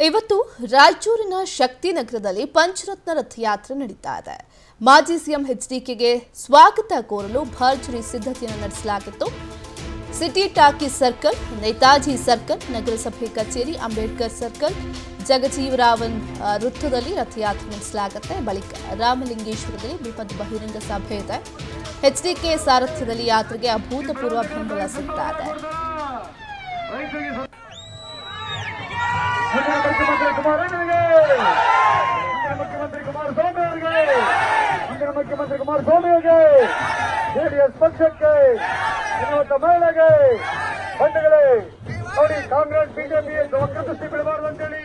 ಇವತ್ತು ರಾಯಚೂರಿನ ಶಕ್ತಿನಗರದಲ್ಲಿ ಪಂಚರತ್ನ ರಥಯಾತ್ರೆ ನಡೀತಾ ಇದೆ ಮಾಜಿ ಸಿಎಂ ಎಚ್ಡಿಕೆಗೆ ಸ್ವಾಗತ ಕೋರಲು ಭರ್ಜರಿ ಸಿದ್ಧತೆಯನ್ನು ನಡೆಸಲಾಗಿತ್ತು city talkie circle Netaji circle ನಗರಸಭೆ ಕಚೇರಿ ಅಂಬೇಡ್ಕರ್ ಸರ್ಕಲ್ ಜಗಜೀವರಾವನ್ ಆ, ವೃತ್ತದಲ್ಲಿ ರಥಯಾತ್ರೆ ನಡೆಸಲಾಗುತ್ತೆ ಬಳಿಕ ರಾಮಲಿಂಗೇಶ್ವರದಲ್ಲಿ ಬೃಹತ್ ಬಹಿರಂಗ ಸಭೆ ಇದೆ ಎಚ್ಡಿಕೆ ಸಾರಥ್ಯದಲ್ಲಿ ಯಾತ್ರೆಗೆ ಅಭೂತಪೂರ್ವ ಬೆಂಬಲ ಸಿಗ್ತಾ ಇದೆ ಮುಂದಿನ ಮುಖ್ಯಮಂತ್ರಿ ಕುಮಾರಣ್ಣನಿಗೆ ಮುಂದಿನ ಮುಖ್ಯಮಂತ್ರಿ ಕುಮಾರಸ್ವಾಮಿ ಅವರಿಗೆ ಮುಂದಿನ ಮುಖ್ಯಮಂತ್ರಿ ಕುಮಾರಸ್ವಾಮಿ ಅವರಿಗೆ ಜೆಡಿಎಸ್ ಪಕ್ಷಕ್ಕೆ ಇನ್ನೊಂದು ಮಹಿಳೆಗೆ ಬಂಧುಗಳೇ ನೋಡಿ ಕಾಂಗ್ರೆಸ್ ಬಿಜೆಪಿ ಒಕ್ಕದೃಷ್ಟಿ ಬಿಡಬಾರ್ದು ಅಂತೇಳಿ